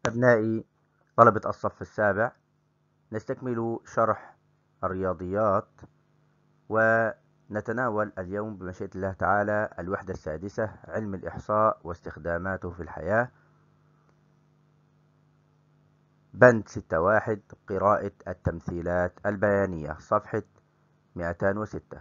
أبنائي طلبة الصف السابع نستكمل شرح الرياضيات ونتناول اليوم بمشيئة الله تعالى الوحدة السادسة علم الإحصاء واستخداماته في الحياة بند ستة واحد قراءة التمثيلات البيانية صفحة 206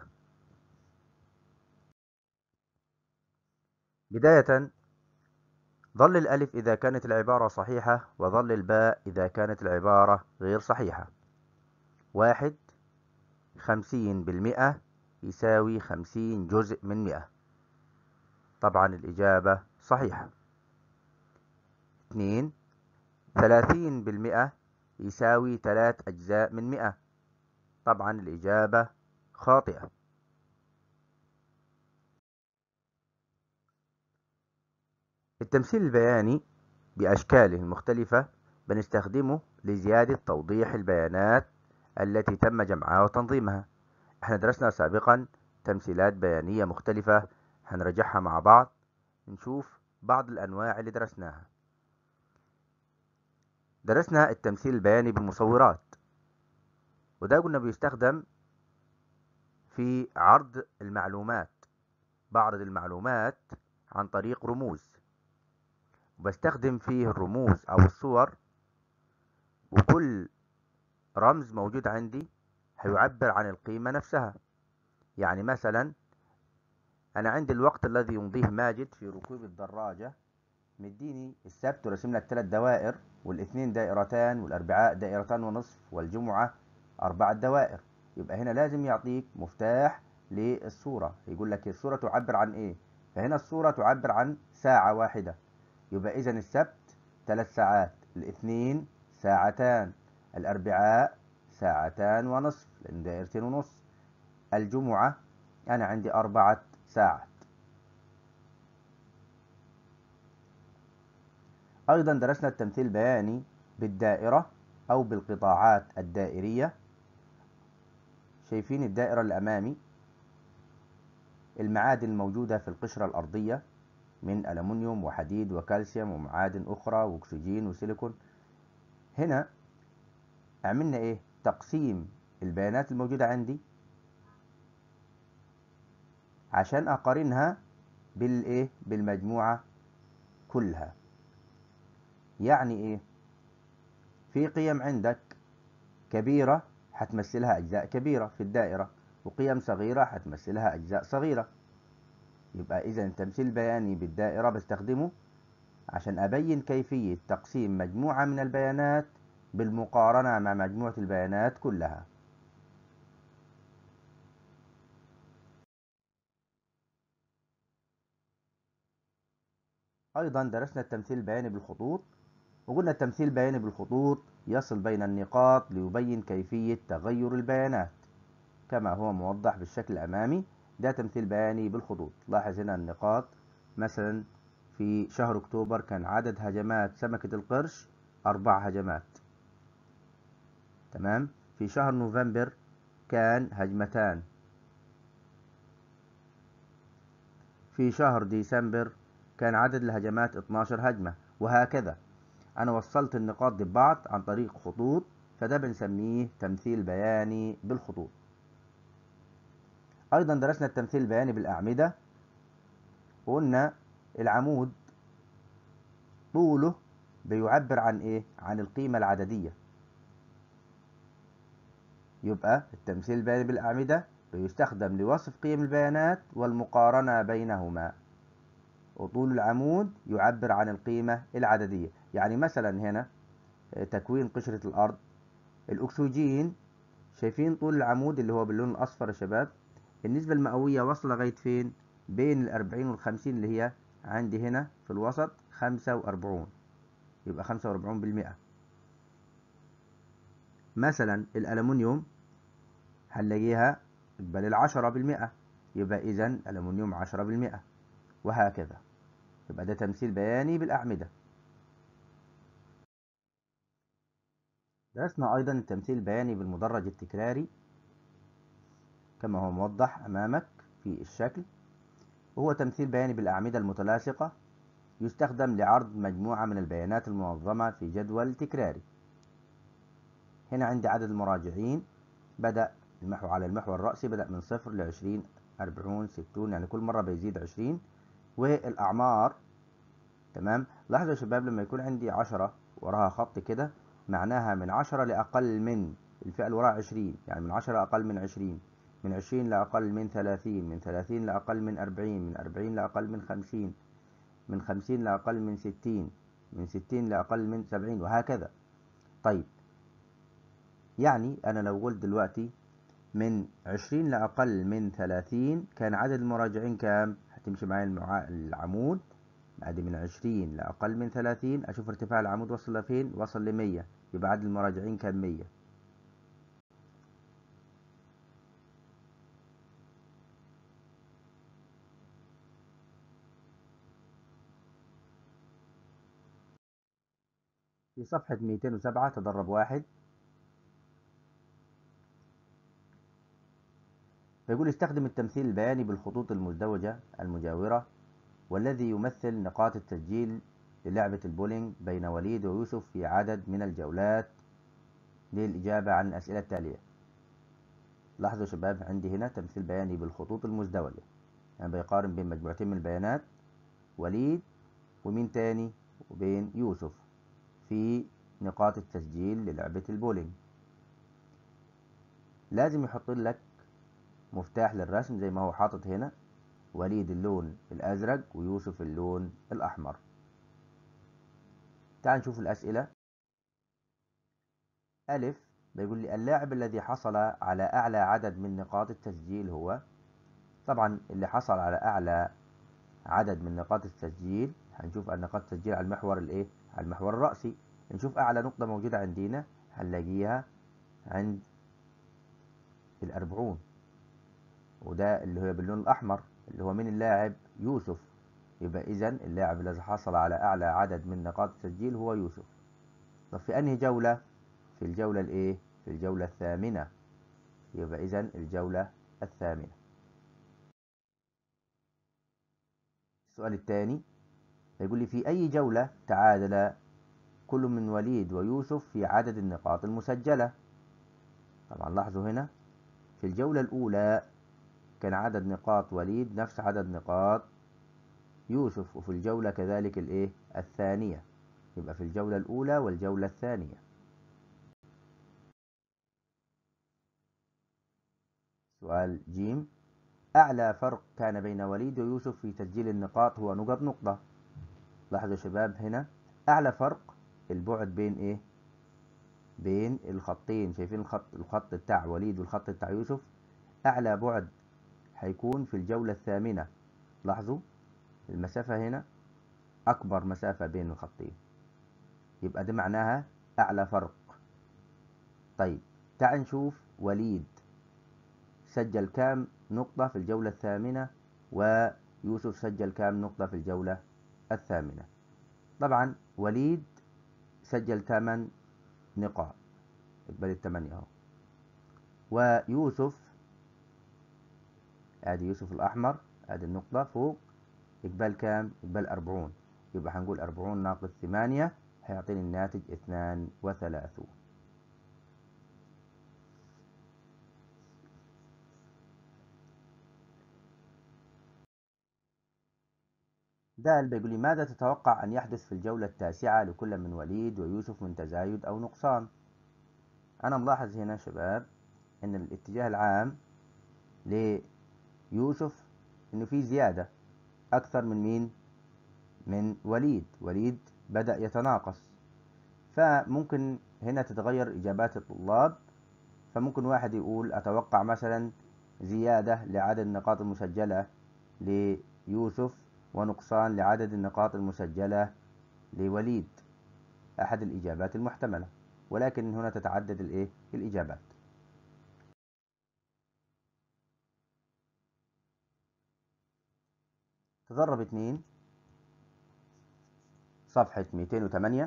بداية ظل الألف إذا كانت العبارة صحيحة وظل الباء إذا كانت العبارة غير صحيحة واحد خمسين بالمئة يساوي خمسين جزء من مئة طبعا الإجابة صحيحة اثنين ثلاثين بالمئة يساوي ثلاث أجزاء من مئة طبعا الإجابة خاطئة التمثيل البياني بأشكاله المختلفة بنستخدمه لزيادة توضيح البيانات التي تم جمعها وتنظيمها احنا درسنا سابقا تمثيلات بيانية مختلفة هنرجعها مع بعض نشوف بعض الأنواع اللي درسناها درسنا التمثيل البياني بالمصورات وده قلنا بيستخدم في عرض المعلومات بعرض المعلومات عن طريق رموز وبستخدم فيه الرموز أو الصور وكل رمز موجود عندي هيعبر عن القيمة نفسها يعني مثلا أنا عندي الوقت الذي يمضيه ماجد في ركوب الدراجة مديني السبت ورسم لك ثلاث دوائر والاثنين دائرتان والأربعاء دائرتان ونصف والجمعة أربعة دوائر يبقى هنا لازم يعطيك مفتاح للصورة يقول لك الصورة تعبر عن إيه فهنا الصورة تعبر عن ساعة واحدة يبقى إذا السبت ثلاث ساعات الاثنين ساعتان الأربعاء ساعتان ونصف لأن دائرتين ونصف الجمعة أنا عندي أربعة ساعات أيضا درسنا التمثيل البياني بالدائرة أو بالقطاعات الدائرية شايفين الدائرة الأمامي المعادن الموجودة في القشرة الأرضية من ألمنيوم وحديد وكالسيوم ومعادن أخرى وأكسجين وسيليكون هنا عملنا إيه تقسيم البيانات الموجودة عندي عشان أقارنها بالإيه بالمجموعة كلها يعني إيه في قيم عندك كبيرة هتمثلها أجزاء كبيرة في الدائرة وقيم صغيرة هتمثلها أجزاء صغيرة يبقى إذا التمثيل البياني بالدائرة بستخدمه عشان أبين كيفية تقسيم مجموعة من البيانات بالمقارنة مع مجموعة البيانات كلها أيضا درسنا التمثيل البياني بالخطوط وقلنا التمثيل البياني بالخطوط يصل بين النقاط ليبين كيفية تغير البيانات كما هو موضح بالشكل الأمامي ده تمثيل بياني بالخطوط لاحظ هنا النقاط مثلا في شهر أكتوبر كان عدد هجمات سمكة القرش أربع هجمات تمام في شهر نوفمبر كان هجمتان في شهر ديسمبر كان عدد الهجمات 12 هجمة وهكذا أنا وصلت النقاط دي ببعض عن طريق خطوط فده بنسميه تمثيل بياني بالخطوط أيضا درسنا التمثيل البياني بالأعمدة وقلنا العمود طوله بيعبر عن إيه؟ عن القيمة العددية يبقى التمثيل البياني بالأعمدة بيستخدم لوصف قيم البيانات والمقارنة بينهما وطول العمود يعبر عن القيمة العددية يعني مثلا هنا تكوين قشرة الأرض الأكسجين شايفين طول العمود اللي هو باللون الأصفر يا شباب النسبة المئوية واصلة لغاية فين بين الأربعين والخمسين اللي هي عندي هنا في الوسط خمسة وأربعون يبقى خمسة وأربعون بالمئة مثلا الألمنيوم هنلاقيها قبل العشرة بالمئة يبقى إذا ألمنيوم عشرة بالمئة وهكذا يبقى ده تمثيل بياني بالأعمدة درسنا أيضا التمثيل البياني بالمدرج التكراري كما هو موضح أمامك في الشكل وهو تمثيل بياني بالأعمدة المتلاصقة يستخدم لعرض مجموعة من البيانات المنظمة في جدول تكراري هنا عندي عدد المراجعين بدأ المحور على المحور الرأسي بدأ من صفر لعشرين أربعون ستون يعني كل مرة بيزيد عشرين والأعمار تمام لاحظوا يا شباب لما يكون عندي عشرة وراها خط كده معناها من عشرة لأقل من الفئة اللي وراها عشرين يعني من عشرة أقل من عشرين من عشرين لأقل من ثلاثين من ثلاثين لأقل من أربعين من أربعين لأقل من خمسين من خمسين لأقل من ستين من ستين لأقل من سبعين وهكذا طيب يعني أنا لو قلت دلوقتي من عشرين لأقل من ثلاثين كان عدد المراجعين كام؟ هتمشي معايا المعا... العمود ادي من عشرين لأقل من ثلاثين أشوف ارتفاع العمود وصل لفين؟ وصل لمية يبقى عدد المراجعين كان مية في صفحة 207 تدرب واحد فيقول استخدم التمثيل البياني بالخطوط المزدوجة المجاورة والذي يمثل نقاط التسجيل للعبة البولينج بين وليد ويوسف في عدد من الجولات للإجابة عن الأسئلة التالية لاحظوا شباب عندي هنا تمثيل بياني بالخطوط المزدوجة يعني بيقارن بين مجموعتين من البيانات وليد ومين تاني وبين يوسف في نقاط التسجيل للعبة البولينج لازم يحط لك مفتاح للرسم زي ما هو حاطط هنا وليد اللون الأزرق ويوسف اللون الأحمر تعال نشوف الأسئلة ألف بيقول لي اللاعب الذي حصل على أعلى عدد من نقاط التسجيل هو طبعا اللي حصل على أعلى عدد من نقاط التسجيل هنشوف النقاط التسجيل على المحور الايه على المحور الرأسي نشوف أعلى نقطة موجودة عندنا هنلاقيها عند الأربعون وده اللي هو باللون الأحمر اللي هو من اللاعب يوسف يبقى إذا اللاعب الذي حصل على أعلى عدد من نقاط التسجيل هو يوسف طب في أنهي جولة؟ في الجولة الإيه؟ في الجولة الثامنة يبقى إذا الجولة الثامنة السؤال الثاني يقول لي في أي جولة تعادل كل من وليد ويوسف في عدد النقاط المسجلة طبعا لاحظوا هنا في الجولة الأولى كان عدد نقاط وليد نفس عدد نقاط يوسف وفي الجولة كذلك الايه الثانية يبقى في الجولة الأولى والجولة الثانية سؤال جيم أعلى فرق كان بين وليد ويوسف في تسجيل النقاط هو نقط نقطة لاحظوا يا شباب هنا أعلى فرق البعد بين إيه بين الخطين شايفين الخط الخط بتاع وليد والخط بتاع يوسف أعلى بعد هيكون في الجولة الثامنة لاحظوا المسافة هنا أكبر مسافة بين الخطين يبقى ده معناها أعلى فرق طيب تعال نشوف وليد سجل كام نقطة في الجولة الثامنة ويوسف سجل كام نقطة في الجولة الثامنة طبعا وليد سجل ثمان نقاط اقبل الثمانية اهو ويوسف ادي يوسف الاحمر ادي النقطة فوق اقبال كام اقبال اربعون يبقى هنقول اربعون ناقص ثمانية هيعطيني الناتج اثنان وثلاثون دال بيقول لي ماذا تتوقع أن يحدث في الجولة التاسعة لكل من وليد ويوسف من تزايد أو نقصان أنا ملاحظ هنا شباب أن الاتجاه العام ليوسف أنه في زيادة أكثر من مين من وليد وليد بدأ يتناقص فممكن هنا تتغير إجابات الطلاب فممكن واحد يقول أتوقع مثلا زيادة لعدد النقاط المسجلة ليوسف ونقصان لعدد النقاط المسجلة لوليد أحد الإجابات المحتملة ولكن هنا تتعدد الإيه؟ الإجابات تدرب اثنين صفحة 208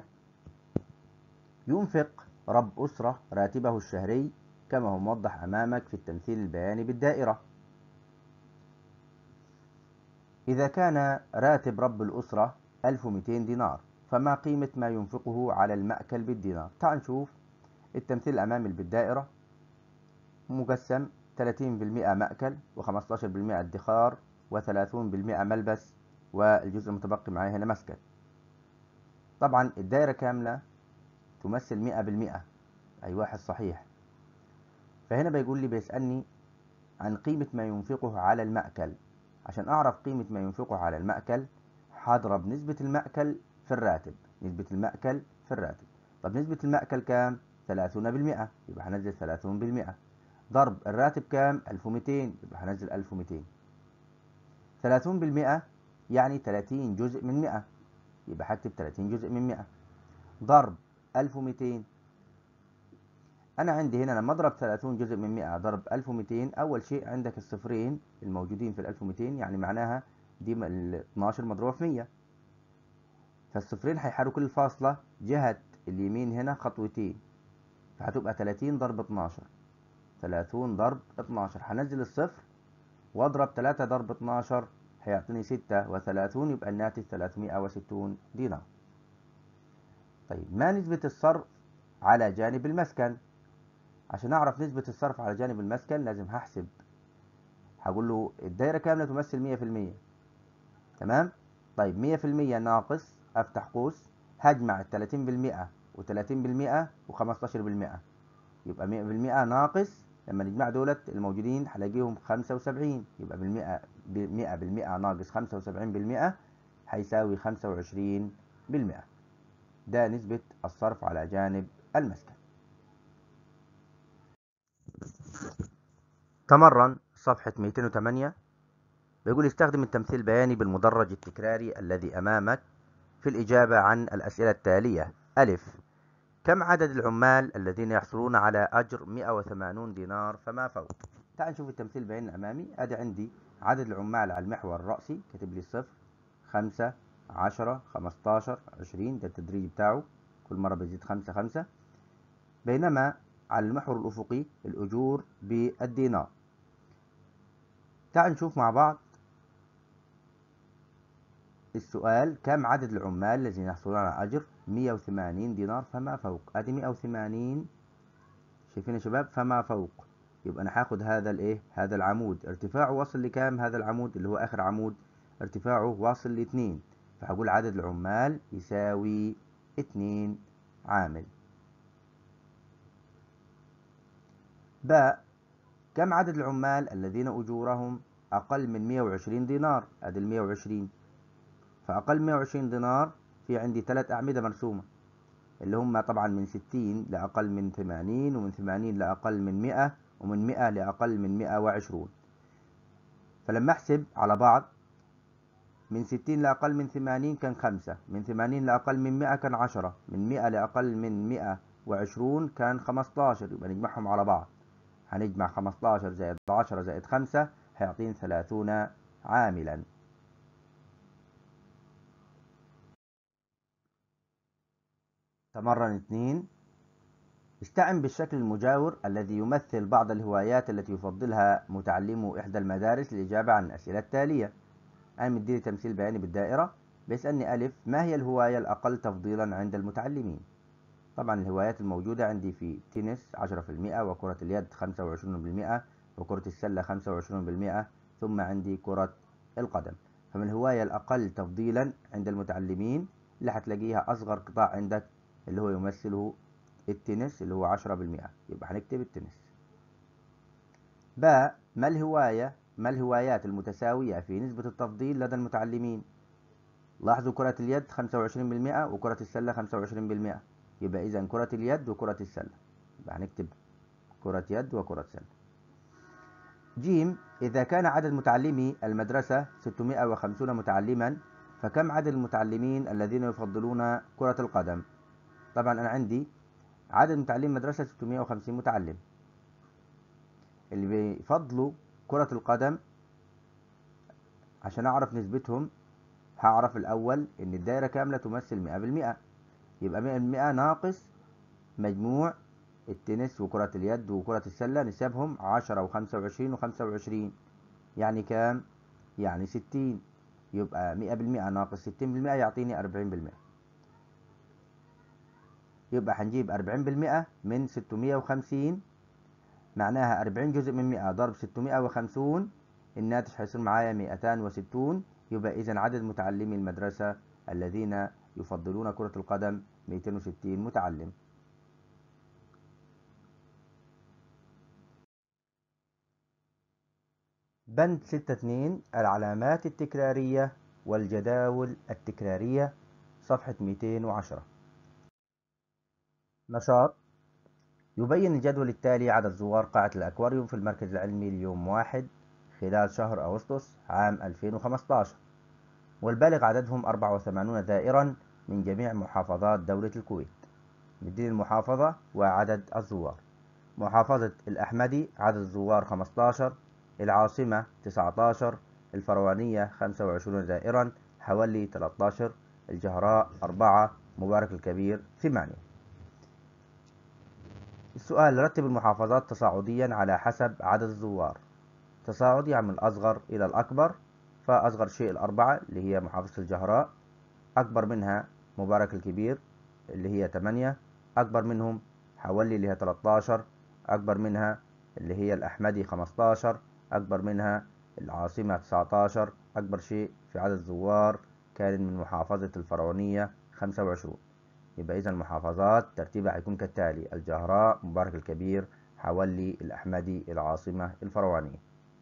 ينفق رب أسرة راتبه الشهري كما هو موضح أمامك في التمثيل البياني بالدائرة إذا كان راتب رب الأسرة 1200 دينار فما قيمة ما ينفقه على المأكل بالدينار تعال نشوف التمثيل الأمامي بالدائرة مقسم 30% مأكل و15% ادخار و30% ملبس والجزء المتبقي معي هنا مسكن طبعا الدائرة كاملة تمثل 100% أي واحد صحيح فهنا بيقول لي بيسألني عن قيمة ما ينفقه على المأكل عشان أعرف قيمة ما ينفقه على المأكل هضرب نسبة المأكل في الراتب نسبة المأكل في الراتب طب نسبة المأكل كام؟ 30% يبقى هنزل 30% ضرب الراتب كام؟ 1200 يبقى هنزل 1200 30% يعني 30 جزء من 100 يبقى هكتب 30 جزء من 100 ضرب 1200 أنا عندي هنا لما أضرب 30 جزء من 100 ضرب 1200 أول شيء عندك الصفرين الموجودين في ال 1200 يعني معناها دي ال 12 مضروبة في 100 فالصفرين هيحركوا الفاصلة جهة اليمين هنا خطوتين فهتبقى 30 ضرب 12 30 ضرب 12 هنزل الصفر واضرب 3 ضرب 12 هيعطيني 36 يبقى الناتج 360 دينار طيب ما نسبة الصرف على جانب المسكن عشان اعرف نسبة الصرف على جانب المسكن لازم هحسب هقول له الدايرة كاملة تمثل 100% تمام طيب 100% ناقص افتح قوس هجمع ال 30% و30% و15% يبقى 100% ناقص لما نجمع دولت الموجودين هلاقيهم 75 يبقى بالمئة مئة بالمئة ناقص 75 بالمئة هيساوي 25 بالمئة ده نسبة الصرف على جانب المسكن تمرن صفحة 208 بيقول استخدم التمثيل البياني بالمدرج التكراري الذي أمامك في الإجابة عن الأسئلة التالية ألف كم عدد العمال الذين يحصلون على أجر 180 دينار فما فوق تعال نشوف التمثيل البياني الأمامي أدي عندي عدد العمال على المحور الرأسي كاتب لي صفر خمسة عشرة خمستاشر عشرين ده التدريج بتاعه كل مرة بيزيد خمسة خمسة بينما على المحور الأفقي الأجور بالدينار تعال نشوف مع بعض السؤال كم عدد العمال الذين يحصلون على أجر 180 دينار فما فوق ادي 180 شايفين يا شباب فما فوق يبقى انا هاخد هذا الايه هذا العمود ارتفاعه واصل لكام هذا العمود اللي هو اخر عمود ارتفاعه واصل لاثنين فهقول عدد العمال يساوي اتنين عامل باء كم عدد العمال الذين أجورهم أقل من 120 دينار أدي ال 120 فأقل 120 دينار في عندي ثلاث أعمدة مرسومة اللي هم طبعا من 60 لأقل من 80 ومن 80 لأقل من 100 ومن 100 لأقل من 120 فلما أحسب على بعض من 60 لأقل من 80 كان 5 من 80 لأقل من 100 كان 10 من 100 لأقل من 120 كان 15 يبقى نجمعهم على بعض هنجمع 15 زائد 10 زائد 5 هيعطينا 30 عاملا تمرن اثنين استعن بالشكل المجاور الذي يمثل بعض الهوايات التي يفضلها متعلمو إحدى المدارس للإجابة عن الأسئلة التالية أنا مديني تمثيل بياني بالدائرة بيسألني ألف ما هي الهواية الأقل تفضيلا عند المتعلمين طبعا الهوايات الموجودة عندي في تنس 10% وكرة اليد 25% وكرة السلة 25% ثم عندي كرة القدم فمن الهواية الأقل تفضيلا عند المتعلمين اللي هتلاقيها أصغر قطاع عندك اللي هو يمثله التنس اللي هو 10% يبقى هنكتب التنس باء ما الهواية ما الهوايات المتساوية في نسبة التفضيل لدى المتعلمين لاحظوا كرة اليد 25% وكرة السلة 25% يبقى إذا كرة اليد وكرة السلة يبقى هنكتب كرة يد وكرة سلة جيم إذا كان عدد متعلمي المدرسة 650 متعلما فكم عدد المتعلمين الذين يفضلون كرة القدم طبعا أنا عندي عدد متعلمي المدرسة 650 متعلم اللي بيفضلوا كرة القدم عشان أعرف نسبتهم هعرف الأول إن الدائرة كاملة تمثل 100% يبقى 100% ناقص مجموع التنس وكرة اليد وكرة السلة نسبهم 10 و25 و25 يعني كام؟ يعني 60 يبقى مئة بالمئة ناقص ستين بالمئة يعطيني أربعين بالمئة يبقى هنجيب أربعين بالمئة من ستمية وخمسين معناها أربعين جزء من مئة ضرب ستمائة وخمسون الناتج هيصير معايا مئتان وستون يبقى إذا عدد متعلمي المدرسة الذين يفضلون كرة القدم 260 متعلم بند 6.2 العلامات التكرارية والجداول التكرارية صفحة 210 نشاط يبين الجدول التالي عدد زوار قاعة الأكواريوم في المركز العلمي اليوم واحد خلال شهر أغسطس عام 2015 والبالغ عددهم 84 زائرا من جميع محافظات دولة الكويت مدين المحافظة وعدد الزوار محافظة الأحمدي عدد الزوار 15 العاصمة 19 الفروانية 25 زائرا حولي 13 الجهراء 4 مبارك الكبير 8 السؤال رتب المحافظات تصاعديا على حسب عدد الزوار تصاعدي يعني من الأصغر إلى الأكبر فأصغر شيء الأربعة اللي هي محافظة الجهراء أكبر منها مبارك الكبير اللي هي 8 أكبر منهم حولي اللي هي 13 أكبر منها اللي هي الأحمدي 15 أكبر منها العاصمة 19 أكبر شيء في عدد الزوار كان من محافظة الفرعونية 25 يبقى إذا المحافظات ترتيبها هيكون كالتالي الجهراء مبارك الكبير حولي الأحمدي العاصمة الفروانية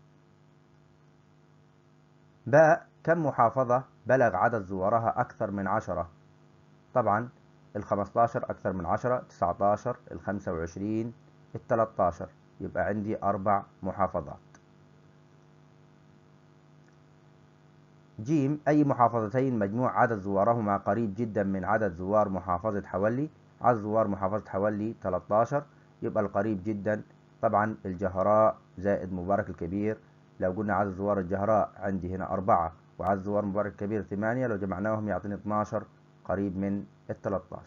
باء كم محافظة بلغ عدد زوارها أكثر من عشرة طبعا الخمستاشر أكثر من عشرة تسعتاشر الخمسة وعشرين التلاتاشر يبقى عندي أربع محافظات جيم أي محافظتين مجموع عدد زوارهما قريب جدا من عدد زوار محافظة حولي عدد زوار محافظة حولي 13 يبقى القريب جدا طبعا الجهراء زائد مبارك الكبير لو قلنا عدد زوار الجهراء عندي هنا أربعة وعدد زوار مبارك الكبير ثمانية لو جمعناهم يعطيني 12 قريب من ال 13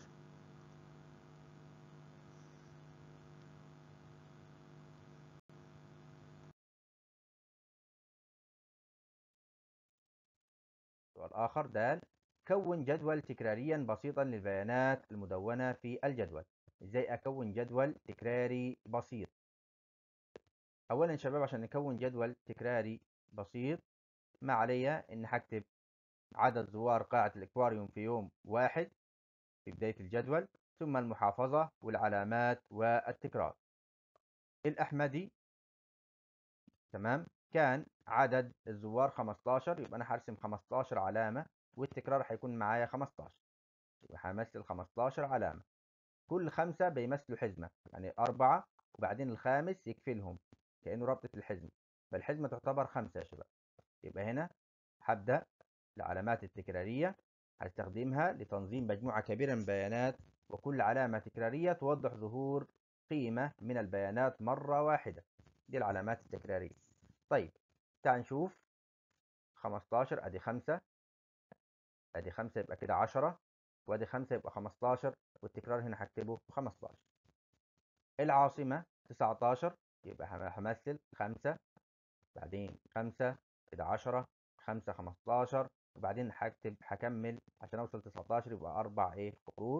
السؤال الآخر دال كون جدول تكراريا بسيطا للبيانات المدونة في الجدول ازاي اكون جدول تكراري بسيط اولا شباب عشان نكون جدول تكراري بسيط ما علي ان هكتب عدد زوار قاعة الاكواريوم في يوم واحد في بداية الجدول ثم المحافظة والعلامات والتكرار الأحمدي تمام كان عدد الزوار 15 يبقى أنا هرسم 15 علامة والتكرار هيكون معايا 15 يبقى همثل 15 علامة كل خمسة بيمثلوا حزمة يعني أربعة وبعدين الخامس يكفلهم كأنه رابطة الحزمة فالحزمة تعتبر خمسة يا شباب يبقى هنا هبدأ العلامات التكرارية هستخدمها لتنظيم مجموعة كبيرة من البيانات وكل علامة تكرارية توضح ظهور قيمة من البيانات مرة واحدة دي العلامات التكرارية طيب تعال نشوف 15 ادي 5 ادي 5 يبقى كده 10 وادي 5 يبقى 15 والتكرار هنا هكتبه 15 العاصمة 19 يبقى همثل 5 بعدين 5 كده 10 5 15 وبعدين هكتب هكمل عشان اوصل 19 يبقى اربع ايه خطوط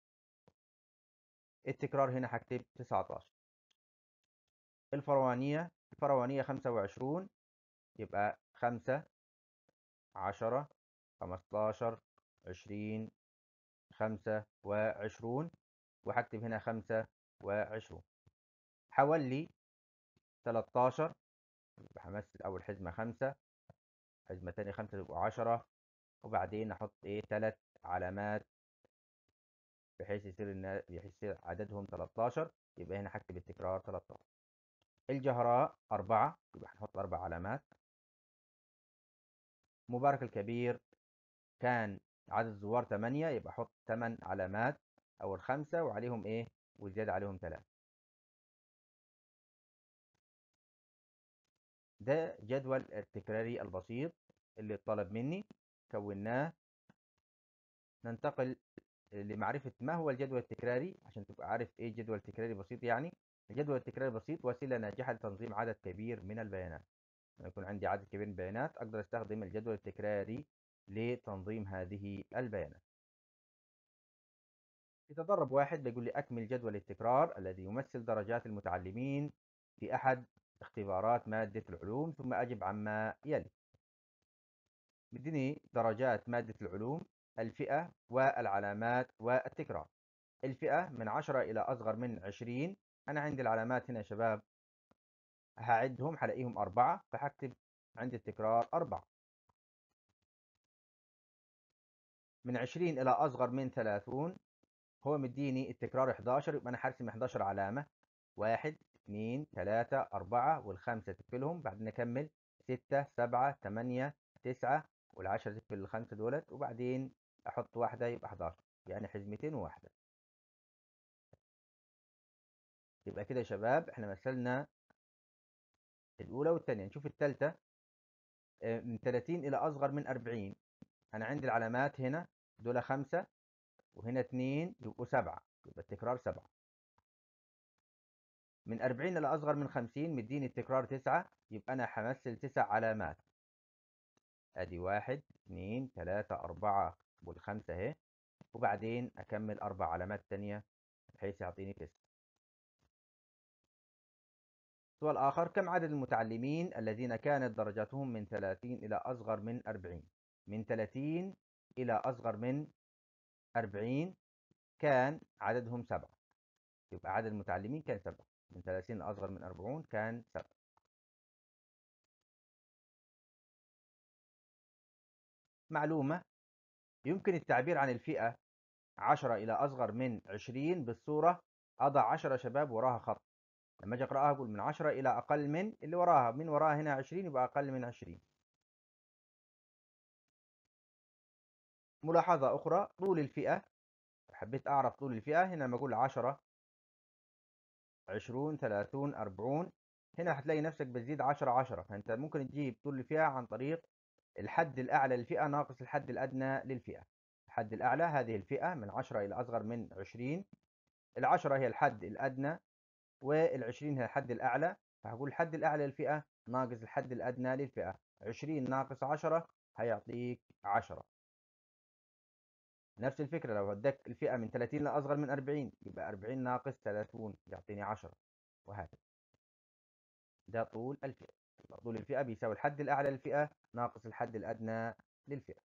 التكرار هنا هكتب 19 الفروانية الفروانية 25 يبقى 5 10 15 20 25 وهكتب هنا 25 حولي 13 يبقى همثل اول حزمة 5 حزمة تاني 5 تبقى 10 وبعدين احط ايه ثلاث علامات بحيث يصير النا... بحيث يصير عددهم 13 يبقى هنا هكتب التكرار 13 الجهراء أربعة يبقى هنحط أربع علامات مبارك الكبير كان عدد الزوار 8 يبقى احط 8 علامات أول خمسة وعليهم إيه وزيادة عليهم ثلاثة ده جدول التكراري البسيط اللي طلب مني كوناه ننتقل لمعرفة ما هو الجدول التكراري عشان تبقى عارف ايه جدول تكراري بسيط يعني الجدول التكراري البسيط وسيلة ناجحة لتنظيم عدد كبير من البيانات لما يكون عندي عدد كبير من البيانات أقدر أستخدم الجدول التكراري لتنظيم هذه البيانات في تدرب واحد بيقول لي أكمل جدول التكرار الذي يمثل درجات المتعلمين في أحد اختبارات مادة العلوم ثم أجب عما يلي بدني درجات مادة العلوم الفئة والعلامات والتكرار الفئة من 10 إلى أصغر من 20 أنا عندي العلامات هنا يا شباب هعدهم هلاقيهم أربعة فهكتب عندي التكرار أربعة من 20 إلى أصغر من 30 هو مديني التكرار 11 يبقى أنا هرسم 11 علامة واحد اثنين ثلاثة أربعة والخمسة تقفلهم بعدين أكمل ستة سبعة ثمانية تسعة والعشرة تقفل الخمسة دولت وبعدين أحط واحدة يبقى 11 يعني حزمتين وواحدة يبقى كده يا شباب احنا مثلنا الأولى والثانية نشوف الثالثة آه، من 30 إلى أصغر من 40 أنا عندي العلامات هنا دول خمسة وهنا اثنين يبقوا سبعة يبقى التكرار سبعة من 40 إلى أصغر من 50 مديني التكرار تسعة يبقى أنا همثل تسع علامات أدي واحد اثنين ثلاثة أربعة والخمسة أهي وبعدين أكمل أربع علامات تانية بحيث يعطيني تسعة سؤال آخر كم عدد المتعلمين الذين كانت درجاتهم من 30 إلى أصغر من 40 من 30 إلى أصغر من 40 كان عددهم سبعة يبقى عدد المتعلمين كان سبعة من 30 لأصغر من 40 كان سبعة معلومة يمكن التعبير عن الفئة 10 إلى أصغر من 20 بالصورة أضع 10 شباب وراها خط لما أجي أقرأها أقول من 10 إلى أقل من اللي وراها من وراها هنا 20 يبقى أقل من 20 ملاحظة أخرى طول الفئة حبيت أعرف طول الفئة هنا لما أقول 10 20 30 40 هنا هتلاقي نفسك بتزيد 10 10 فأنت ممكن تجيب طول الفئة عن طريق الحد الأعلى للفئة ناقص الحد الأدنى للفئة الحد الأعلى هذه الفئة من 10 إلى أصغر من 20 العشرة هي الحد الأدنى والعشرين هي الحد الأعلى فهقول الحد الأعلى للفئة ناقص الحد الأدنى للفئة 20 ناقص 10 هيعطيك 10 نفس الفكرة لو ودك الفئة من 30 لأصغر من 40 يبقى 40 ناقص 30 يعطيني 10 وهكذا ده طول الفئة طول الفئة بيساوي الحد الأعلى للفئة ناقص الحد الأدنى للفئة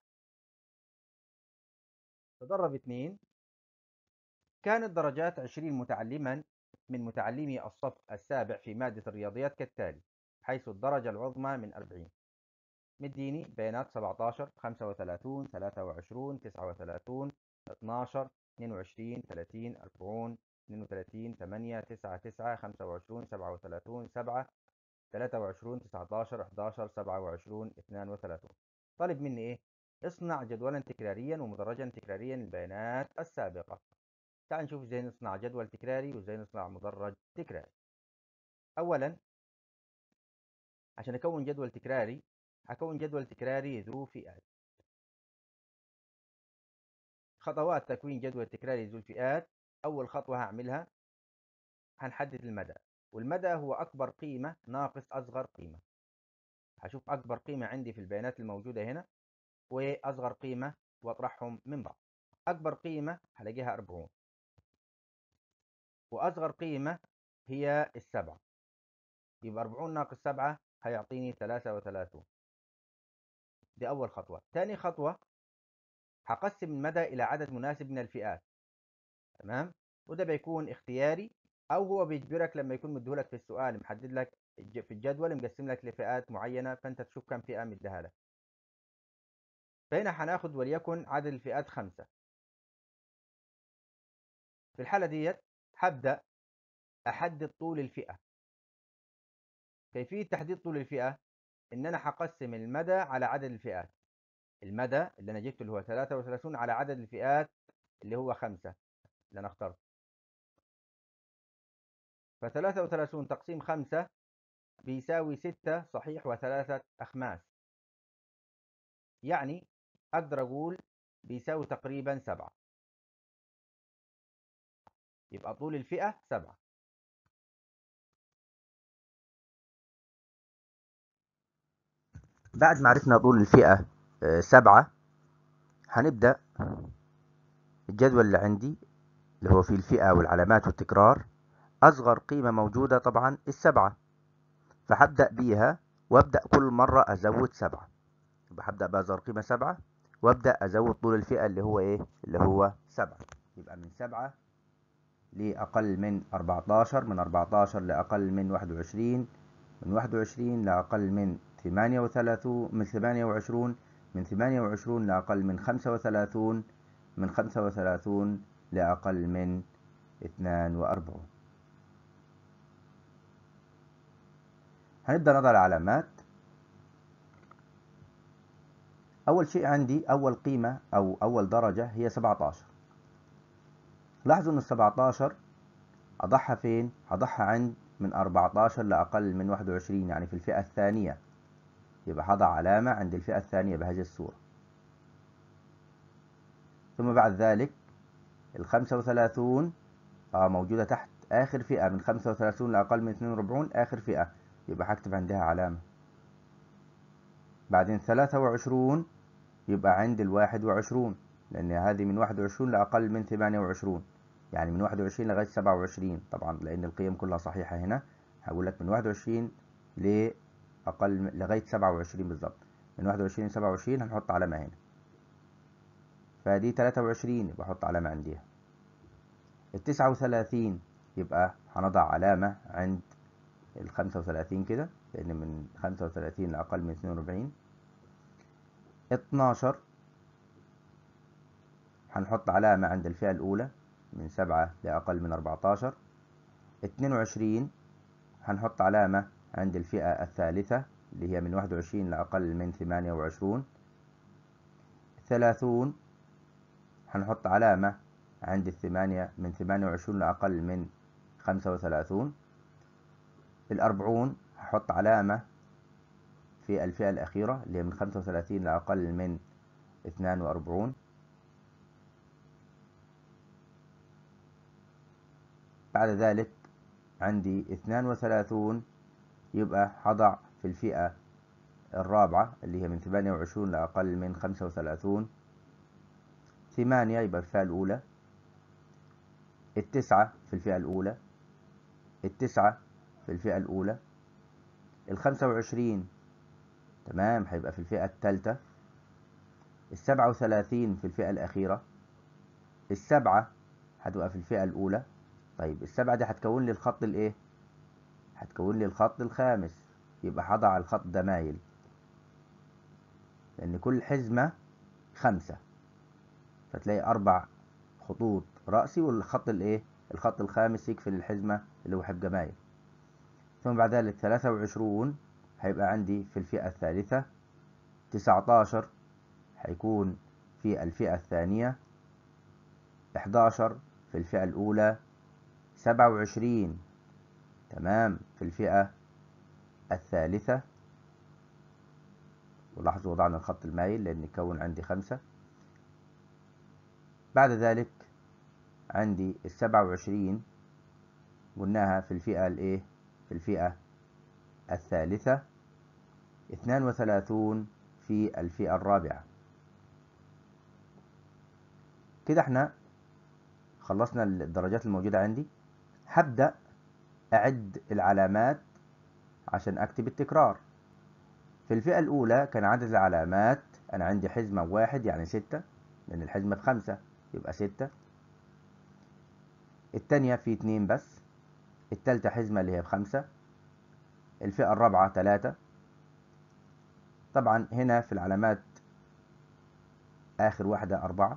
تدرب اثنين كانت درجات 20 متعلما من متعلمي الصف السابع في مادة الرياضيات كالتالي حيث الدرجة العظمى من 40 مديني بيانات 17 35 23 39 12 22 30 40 32 8 9 9 25 37 7 23 19 11 27 32 طالب مني ايه اصنع جدولا تكراريا ومدرجا تكراريا للبيانات السابقة تعال نشوف ازاي نصنع جدول تكراري وازاي نصنع مدرج تكراري اولا عشان اكون جدول تكراري هكون جدول تكراري ذو فئات خطوات تكوين جدول تكراري ذو الفئات اول خطوة هعملها هنحدد المدى والمدى هو اكبر قيمة ناقص اصغر قيمة هشوف اكبر قيمة عندي في البيانات الموجودة هنا واصغر قيمة واطرحهم من بعض اكبر قيمة هلاقيها 40 وأصغر قيمة هي السبعة يبقى 40 ناقص 7 هيعطيني 33 دي أول خطوة ثاني خطوة هقسم المدى إلى عدد مناسب من الفئات تمام وده بيكون اختياري أو هو بيجبرك لما يكون مديهولك في السؤال محدد لك في الجدول مقسم لك لفئات معينة فأنت تشوف كم فئة مديها لك فهنا هناخد وليكن عدد الفئات خمسة في الحالة ديت هبدأ أحدد طول الفئة كيفية تحديد طول الفئة إن أنا هقسم المدى على عدد الفئات المدى اللي أنا جبته اللي هو 33 على عدد الفئات اللي هو 5 اللي أنا اخترته ف 33 تقسيم 5 بيساوي 6 صحيح وثلاثة أخماس يعني أقدر أقول بيساوي تقريبا 7 يبقى طول الفئة سبعة بعد ما عرفنا طول الفئة آه، سبعة هنبدأ الجدول اللي عندي اللي هو فيه الفئة والعلامات والتكرار أصغر قيمة موجودة طبعا السبعة فهبدأ بيها وأبدأ كل مرة أزود سبعة يبقى هبدأ بأصغر قيمة سبعة وأبدأ أزود طول الفئة اللي هو إيه اللي هو سبعة يبقى من سبعة لأقل من 14 من 14 لأقل من 21 من 21 لأقل من 38 من 28 من 28 لأقل من 35 من 35 لأقل من 42 هنبدأ نضع العلامات أول شيء عندي أول قيمة أو أول درجة هي 17 لاحظوا ان ال 17 اضعها فين اضعها عند من 14 لاقل من 21 يعني في الفئة الثانية يبقى هضع علامة عند الفئة الثانية بهذه الصورة ثم بعد ذلك ال 35 اه موجودة تحت اخر فئة من 35 لاقل من 42 اخر فئة يبقى هكتب عندها علامة بعدين 23 يبقى عند ال 21 لان هذه من 21 لاقل من 28 يعني من 21 لغاية 27 طبعا لأن القيم كلها صحيحة هنا هقول لك من 21 لأقل لغاية 27 بالظبط من 21 ل 27 هنحط علامة هنا فدي 23 يبقى أحط علامة عنديها ال 39 يبقى هنضع علامة عند ال 35 كده لأن من 35 لأقل من 42 12 هنحط علامة عند الفئة الأولى من سبعة لأقل من أربعتاشر اتنين وعشرين هنحط علامة عند الفئة الثالثة اللي هي من واحد وعشرين لأقل من ثمانية وعشرون ثلاثون هنحط علامة عند الثمانية من ثمانية وعشرون لأقل من خمسة وثلاثون الأربعون هحط علامة في الفئة الأخيرة اللي هي من خمسة وثلاثين لأقل من اثنان وأربعون بعد ذلك عندي اثنان وثلاثون يبقى هضع في الفئة الرابعة اللي هي من ثمانية وعشرون لأقل من خمسة وثلاثون ثمانية يبقى الفئة الأولى التسعة في الفئة الأولى التسعة في الفئة الأولى الخمسة وعشرين تمام هيبقى في الفئة الثالثة السبعة وثلاثين في الفئة الأخيرة السبعة هتبقى في الفئة الأولى طيب السبعة دي هتكون لي الخط الايه هتكون لي الخط الخامس يبقى هضع الخط ده مايل لان كل حزمة خمسة فتلاقي اربع خطوط رأسي والخط الايه الخط الخامس يكفل الحزمة اللي هو هيبقى مايل ثم بعد ذلك ثلاثة وعشرون هيبقى عندي في الفئة الثالثة تسعتاشر هيكون في الفئة الثانية 11 في الفئة الأولى سبعة وعشرين تمام في الفئة الثالثة ولاحظوا وضعنا الخط المايل لأن يكون عندي خمسة بعد ذلك عندي السبعة وعشرين قلناها في الفئة الايه في الفئة الثالثة اثنان وثلاثون في الفئة الرابعة كده احنا خلصنا الدرجات الموجودة عندي هبدأ أعد العلامات عشان أكتب التكرار في الفئة الأولى كان عدد العلامات أنا عندي حزمة واحد يعني ستة لأن الحزمة بخمسة يبقى ستة التانية في اتنين بس التالتة حزمة اللي هي بخمسة الفئة الرابعة تلاتة طبعا هنا في العلامات آخر واحدة أربعة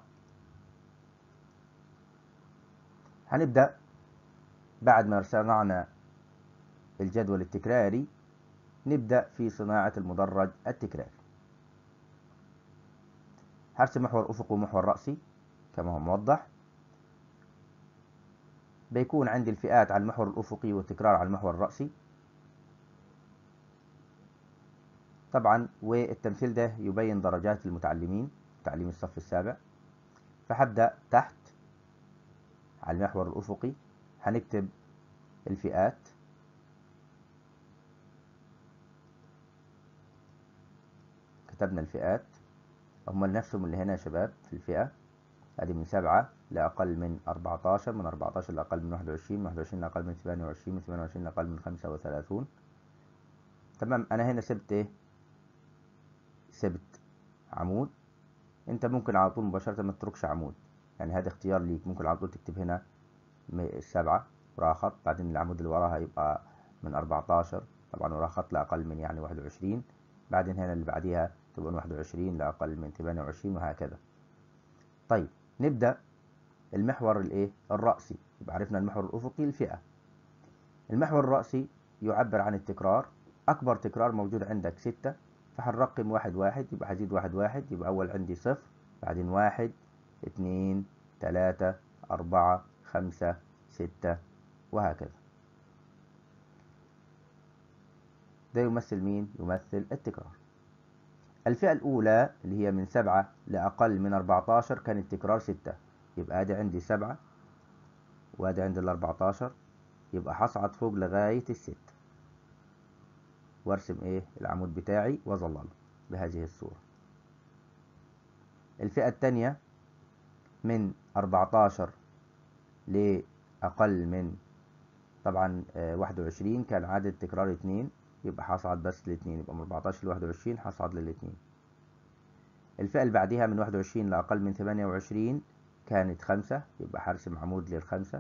هنبدأ بعد ما صنعنا الجدول التكراري نبدأ في صناعة المدرج التكراري هرسم محور أفقي ومحور رأسي كما هو موضح بيكون عندي الفئات على المحور الأفقي والتكرار على المحور الرأسي طبعا والتمثيل ده يبين درجات المتعلمين تعليم الصف السابع فهبدأ تحت على المحور الأفقي هنكتب الفئات كتبنا الفئات هم نفسهم اللي هنا يا شباب في الفئة ادي من سبعة لأقل من 14 من 14 لأقل من 21 من 21 لأقل من 28 من 28 لأقل من 35 تمام أنا هنا سبت إيه سبت عمود أنت ممكن على طول مباشرة ما تتركش عمود يعني هذا اختيار ليك ممكن على طول تكتب هنا السبعة وراها خط بعدين العمود اللي وراها يبقى من 14 طبعا وراها خط لأقل من يعني 21 بعدين هنا اللي بعديها تبقى من 21 لأقل من 28 وهكذا طيب نبدأ المحور الايه الرأسي يبقى عرفنا المحور الأفقي الفئة المحور الرأسي يعبر عن التكرار أكبر تكرار موجود عندك ستة فهنرقم واحد واحد يبقى هزيد واحد واحد يبقى أول عندي صفر بعدين واحد اتنين تلاتة أربعة خمسة ستة وهكذا ده يمثل مين؟ يمثل التكرار الفئة الأولى اللي هي من سبعة لأقل من 14 كان التكرار ستة يبقى ادي عندي سبعة وادي عندي الأربعتاشر يبقى هصعد فوق لغاية الست وارسم ايه العمود بتاعي واظلله بهذه الصورة الفئة الثانية من 14 لأقل من طبعا واحد وعشرين كان عدد تكرار اتنين يبقى هصعد بس لاتنين يبقى من 14 ل 21 هصعد للاتنين الفئة اللي بعديها من 21 لأقل من 28 كانت خمسة يبقى هرسم عمود للخمسة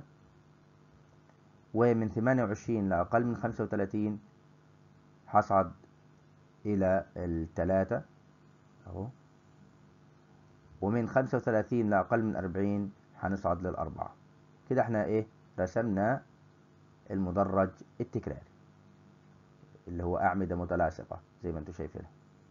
ومن 28 لأقل من 35 هصعد إلى التلاتة أهو ومن 35 لأقل من 40 هنصعد للأربعة كده احنا ايه رسمنا المدرج التكراري اللي هو أعمدة متلاصقة زي ما انتم شايفينها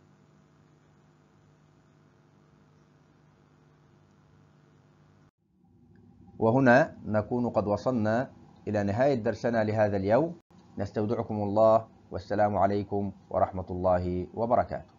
وهنا نكون قد وصلنا إلى نهاية درسنا لهذا اليوم نستودعكم الله والسلام عليكم ورحمة الله وبركاته